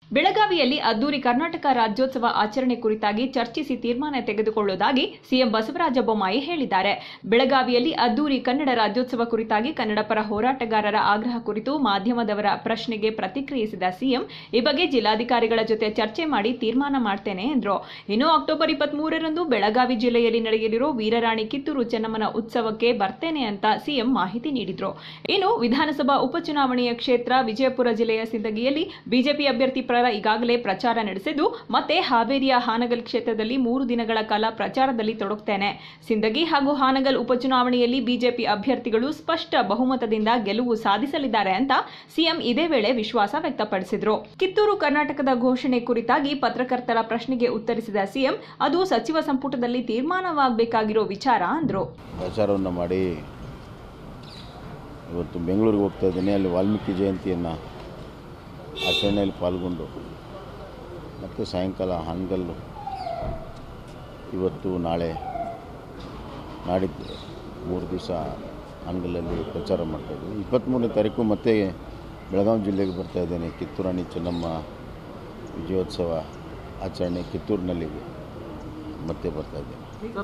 ಬೆಳಗಾವಿಯಲ್ಲಿ ಅದ್ದೂರಿ ಕರ್ನಾಟಕ ರಾಜ್ಯೋತ್ಸವ ಆಚರಣೆ ಕುರಿತಾಗಿ ಚರ್ಚಿಸಿ ತೀರ್ಮಾನ ತೆಗೆದುಕೊಳ್ಳುವುದಾಗಿ ಸಿಎಂ ಬಸವರಾಜ ಬೊಮ್ಮಾಯಿ ಹೇಳಿದ್ದಾರೆ ಬೆಳಗಾವಿಯಲ್ಲಿ ಅದ್ದೂರಿ ಕನ್ನಡ ರಾಜ್ಯೋತ್ಸವ ಕುರಿತಾಗಿ ಕನ್ನಡ ಪರ ಹೋರಾಟಗಾರರ ಆಗ್ರಹ ಕುರಿತು ಮಾಧ್ಯಮದವರ ಪ್ರಶ್ನೆಗೆ ಪ್ರತಿಕ್ರಿಯಿಸಿದ ಸಿಎಂ ಈ ಬಗ್ಗೆ ಜಿಲ್ಲಾಧಿಕಾರಿಗಳ ಜೊತೆ ಚರ್ಚೆ ಮಾಡಿ ತೀರ್ಮಾನ ಮಾಡ್ತೇನೆ ಎಂದರು ಇನ್ನು ಅಕ್ಟೋಬರ್ ಇಪ್ಪತ್ಮೂರರಂದು ಬೆಳಗಾವಿ ಜಿಲ್ಲೆಯಲ್ಲಿ ನಡೆಯಲಿರೋ ವೀರರಾಣಿ ಕಿತ್ತೂರು ಚೆನ್ನಮ್ಮನ ಉತ್ಸವಕ್ಕೆ ಬರ್ತೇನೆ ಅಂತ ಸಿಎಂ ಮಾಹಿತಿ ನೀಡಿದ್ರು ಇನ್ನು ವಿಧಾನಸಭಾ ಉಪಚುನಾವಣೆಯ ಕ್ಷೇತ್ರ ವಿಜಯಪುರ ಜಿಲ್ಲೆಯ ಸಿಂದಗಿಯಲ್ಲಿ ಬಿಜೆಪಿ ಅಭ್ಯರ್ಥಿ ಪರ ಈಗಾಗಲೇ ಪ್ರಚಾರ ನಡೆಸಿದ್ದು ಮತ್ತೆ ಹಾವೇರಿಯ ಹಾನಗಲ್ ಕ್ಷೇತ್ರದಲ್ಲಿ ಮೂರು ದಿನಗಳ ಕಾಲ ಪ್ರಚಾರದಲ್ಲಿ ತೊಡಗುತ್ತೇನೆ ಸಿಂದಗಿ ಹಾಗೂ ಹಾನಗಲ್ ಉಪಚುನಾವಣೆಯಲ್ಲಿ ಬಿಜೆಪಿ ಅಭ್ಯರ್ಥಿಗಳು ಸ್ಪಷ್ಟ ಬಹುಮತದಿಂದ ಗೆಲುವು ಸಾಧಿಸಲಿದ್ದಾರೆ ಅಂತ ಸಿಎಂ ಇದೇ ವೇಳೆ ವಿಶ್ವಾಸ ವ್ಯಕ್ತಪಡಿಸಿದ್ರು ಕಿತ್ತೂರು ಕರ್ನಾಟಕದ ಘೋಷಣೆ ಕುರಿತಾಗಿ ಪತ್ರಕರ್ತರ ಪ್ರಶ್ನೆಗೆ ಉತ್ತರಿಸಿದ ಸಿಎಂ ಅದು ಸಚಿವ ಸಂಪುಟದಲ್ಲಿ ತೀರ್ಮಾನವಾಗಬೇಕಾಗಿರೋ ವಿಚಾರ ಅಂದ್ರು ಪ್ರಚಾರವನ್ನು ಮಾಡಿ ಇವತ್ತು ಬೆಂಗಳೂರಿಗೆ ಹೋಗ್ತಾ ಇದ್ದೀನಿ ಅಲ್ಲಿ ವಾಲ್ಮೀಕಿ ಜಯಂತಿಯನ್ನು ಆಚರಣೆಯಲ್ಲಿ ಪಾಲ್ಗೊಂಡು ಮತ್ತು ಸಾಯಂಕಾಲ ಹಾನಗಲ್ಲು ಇವತ್ತು ನಾಳೆ ನಾಡಿದ್ದು ಮೂರು ದಿವಸ ಹಾನಗಲ್ಲಲ್ಲಿ ಪ್ರಚಾರ ಮಾಡ್ತಾಯಿದ್ವಿ ಇಪ್ಪತ್ತ್ಮೂರನೇ ತಾರೀಕು ಮತ್ತೆ ಬೆಳಗಾವಿ ಜಿಲ್ಲೆಗೆ ಬರ್ತಾ ಇದ್ದೇನೆ ಕಿತ್ತೂರಾಣಿ ಚೆನ್ನಮ್ಮ ವಿಜಯೋತ್ಸವ ಆಚರಣೆ ಕಿತ್ತೂರಿನಲ್ಲಿ ಮತ್ತೆ ಬರ್ತಾ ಇದ್ದೇನೆ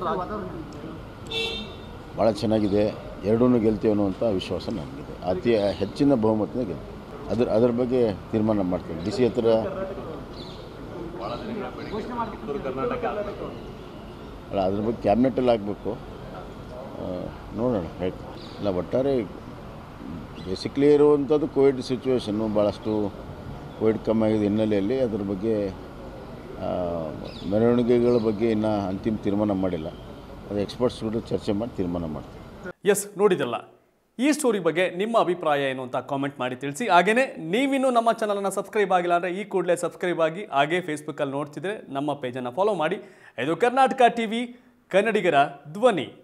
ಭಾಳ ಚೆನ್ನಾಗಿದೆ ಎರಡೂ ಗೆಲ್ತೀವಿ ಅನ್ನುವಂಥ ವಿಶ್ವಾಸ ನನಗಿದೆ ಅತಿ ಹೆಚ್ಚಿನ ಬಹುಮತನೇ ಗೆಲ್ತೀವಿ ಅದ್ರ ಅದ್ರ ಬಗ್ಗೆ ತೀರ್ಮಾನ ಮಾಡ್ತೀನಿ ಡಿ ಸಿ ಹತ್ರ ಅಲ್ಲ ಅದ್ರ ಬಗ್ಗೆ ಕ್ಯಾಬಿನೆಟಲ್ಲಿ ಆಗಬೇಕು ನೋಡೋಣ ಹೇಳ್ತೀನಿ ಇಲ್ಲ ಒಟ್ಟಾರೆ ಬೇಸಿಕ್ಲಿ ಇರುವಂಥದ್ದು ಕೋವಿಡ್ ಸಿಚುವೇಶನ್ನು ಭಾಳಷ್ಟು ಕೋವಿಡ್ ಕಮ್ಮಿ ಆಗಿದ ಹಿನ್ನೆಲೆಯಲ್ಲಿ ಅದ್ರ ಬಗ್ಗೆ ಆ, ಮೆರವಣಿಗೆಗಳ ಬಗ್ಗೆ ಇನ್ನೂ ಅಂತಿಮ ತೀರ್ಮಾನ ಮಾಡಿಲ್ಲ ಅದು ಎಕ್ಸ್ಪರ್ಟ್ಸ್ ಕೂಡ ಚರ್ಚೆ ಮಾಡಿ ತೀರ್ಮಾನ ಮಾಡ್ತೀವಿ ಎಸ್ ನೋಡಿದಲ್ಲ ಈ ಸ್ಟೋರಿ ಬಗ್ಗೆ ನಿಮ್ಮ ಅಭಿಪ್ರಾಯ ಏನು ಅಂತ ಕಾಮೆಂಟ್ ಮಾಡಿ ತಿಳಿಸಿ ಹಾಗೆಯೇ ನೀವಿನ್ನೂ ನಮ್ಮ ಚಾನಲನ್ನು ಸಬ್ಸ್ಕ್ರೈಬ್ ಆಗಿಲ್ಲ ಅಂದರೆ ಈ ಕೂಡಲೇ ಸಬ್ಸ್ಕ್ರೈಬ್ ಆಗಿ ಹಾಗೇ ಫೇಸ್ಬುಕ್ಕಲ್ಲಿ ನೋಡ್ತಿದ್ರೆ ನಮ್ಮ ಪೇಜನ್ನು ಫಾಲೋ ಮಾಡಿ ಇದು ಕರ್ನಾಟಕ ಟಿ ವಿ ಕನ್ನಡಿಗರ ಧ್ವನಿ